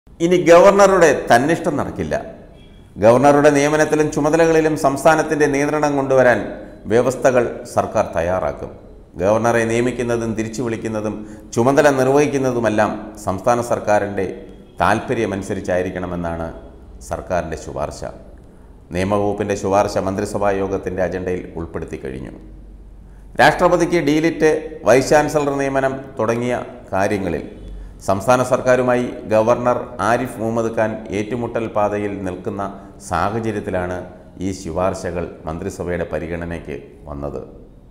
ഇനി ഗവർണറുടെ തന്നിഷ്ടം നടക്കില്ല ഗവർണറുടെ നിയമനത്തിലും ചുമതലകളിലും സംസ്ഥാനത്തിന്റെ നിയന്ത്രണം കൊണ്ടുവരാൻ വ്യവസ്ഥകൾ സർക്കാർ തയ്യാറാക്കും ഗവർണറെ നിയമിക്കുന്നതും തിരിച്ചു വിളിക്കുന്നതും ചുമതല നിർവഹിക്കുന്നതുമെല്ലാം സംസ്ഥാന സർക്കാരിൻ്റെ താൽപ്പര്യമനുസരിച്ചായിരിക്കണമെന്നാണ് സർക്കാരിൻ്റെ ശുപാർശ നിയമവകുപ്പിൻ്റെ ശുപാർശ മന്ത്രിസഭാ യോഗത്തിൻ്റെ അജണ്ടയിൽ ഉൾപ്പെടുത്തി കഴിഞ്ഞു രാഷ്ട്രപതിക്ക് ഡീലിറ്റ് വൈസ് ചാൻസലർ നിയമനം തുടങ്ങിയ കാര്യങ്ങളിൽ സംസ്ഥാന സർക്കാരുമായി ഗവർണർ ആരിഫ് മുഹമ്മദ് ഖാൻ ഏറ്റുമുട്ടൽ പാതയിൽ നിൽക്കുന്ന സാഹചര്യത്തിലാണ് ഈ ശുപാർശകൾ മന്ത്രിസഭയുടെ പരിഗണനയ്ക്ക് വന്നത്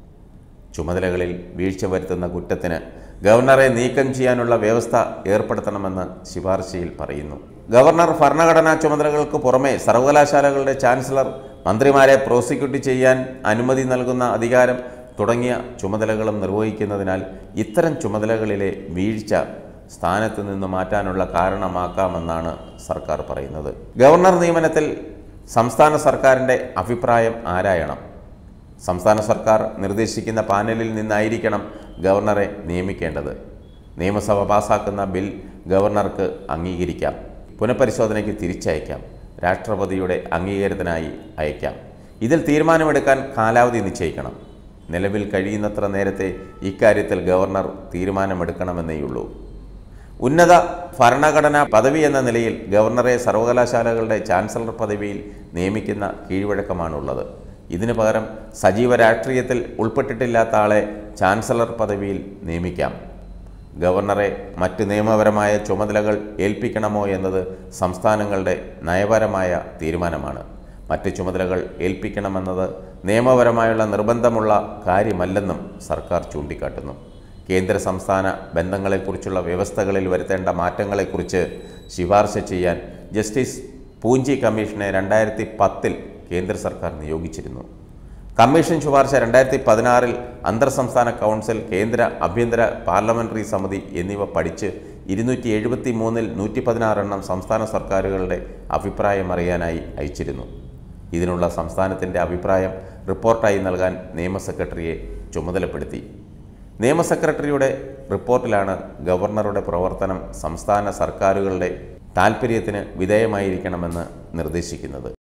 ചുമതലകളിൽ വീഴ്ച വരുത്തുന്ന കുറ്റത്തിന് ഗവർണറെ നീക്കം ചെയ്യാനുള്ള വ്യവസ്ഥ ഏർപ്പെടുത്തണമെന്ന് ശുപാർശയിൽ പറയുന്നു ഗവർണർ ഭരണഘടനാ ചുമതലകൾക്ക് പുറമെ സർവകലാശാലകളുടെ ചാൻസലർ മന്ത്രിമാരെ പ്രോസിക്യൂട്ട് ചെയ്യാൻ അനുമതി നൽകുന്ന അധികാരം തുടങ്ങിയ ചുമതലകളും നിർവഹിക്കുന്നതിനാൽ ഇത്തരം ചുമതലകളിലെ വീഴ്ച സ്ഥാനത്ത് നിന്ന് മാറ്റാനുള്ള കാരണമാക്കാമെന്നാണ് സർക്കാർ പറയുന്നത് ഗവർണർ നിയമനത്തിൽ സംസ്ഥാന സർക്കാരിൻ്റെ അഭിപ്രായം ആരായണം സംസ്ഥാന സർക്കാർ നിർദ്ദേശിക്കുന്ന പാനലിൽ നിന്നായിരിക്കണം ഗവർണറെ നിയമിക്കേണ്ടത് നിയമസഭ പാസാക്കുന്ന ബിൽ ഗവർണർക്ക് അംഗീകരിക്കാം പുനഃപരിശോധനയ്ക്ക് തിരിച്ചയക്കാം രാഷ്ട്രപതിയുടെ അംഗീകാരത്തിനായി അയക്കാം ഇതിൽ തീരുമാനമെടുക്കാൻ കാലാവധി നിശ്ചയിക്കണം നിലവിൽ കഴിയുന്നത്ര നേരത്തെ ഇക്കാര്യത്തിൽ ഗവർണർ തീരുമാനമെടുക്കണമെന്നേയുള്ളൂ ഉന്നത ഭരണഘടനാ പദവി എന്ന നിലയിൽ ഗവർണറെ സർവകലാശാലകളുടെ ചാൻസലർ പദവിയിൽ നിയമിക്കുന്ന കീഴ്വഴക്കമാണുള്ളത് ഇതിനു പകരം സജീവ രാഷ്ട്രീയത്തിൽ ഉൾപ്പെട്ടിട്ടില്ലാത്ത ആളെ ചാൻസലർ പദവിയിൽ നിയമിക്കാം ഗവർണറെ മറ്റ് നിയമപരമായ ചുമതലകൾ ഏൽപ്പിക്കണമോ എന്നത് സംസ്ഥാനങ്ങളുടെ നയപരമായ തീരുമാനമാണ് മറ്റ് ചുമതലകൾ ഏൽപ്പിക്കണമെന്നത് നിയമപരമായുള്ള നിർബന്ധമുള്ള കാര്യമല്ലെന്നും സർക്കാർ ചൂണ്ടിക്കാട്ടുന്നു കേന്ദ്ര സംസ്ഥാന ബന്ധങ്ങളെക്കുറിച്ചുള്ള വ്യവസ്ഥകളിൽ വരുത്തേണ്ട മാറ്റങ്ങളെക്കുറിച്ച് ശുപാർശ ചെയ്യാൻ ജസ്റ്റിസ് പൂഞ്ചി കമ്മീഷനെ രണ്ടായിരത്തി പത്തിൽ കേന്ദ്ര സർക്കാർ നിയോഗിച്ചിരുന്നു കമ്മീഷൻ ശുപാർശ രണ്ടായിരത്തി പതിനാറിൽ അന്തർ സംസ്ഥാന കൗൺസിൽ കേന്ദ്ര ആഭ്യന്തര പാർലമെന്ററി സമിതി എന്നിവ പഠിച്ച് ഇരുന്നൂറ്റി എഴുപത്തി മൂന്നിൽ നൂറ്റി പതിനാറെണ്ണം സംസ്ഥാന സർക്കാരുകളുടെ അഭിപ്രായം അറിയാനായി അയച്ചിരുന്നു ഇതിനുള്ള സംസ്ഥാനത്തിൻ്റെ അഭിപ്രായം റിപ്പോർട്ടായി നൽകാൻ നിയമ സെക്രട്ടറിയെ ചുമതലപ്പെടുത്തി നിയമ സെക്രട്ടറിയുടെ റിപ്പോർട്ടിലാണ് ഗവർണറുടെ പ്രവർത്തനം സംസ്ഥാന സർക്കാരുകളുടെ താൽപ്പര്യത്തിന് വിധേയമായിരിക്കണമെന്ന് നിർദ്ദേശിക്കുന്നത്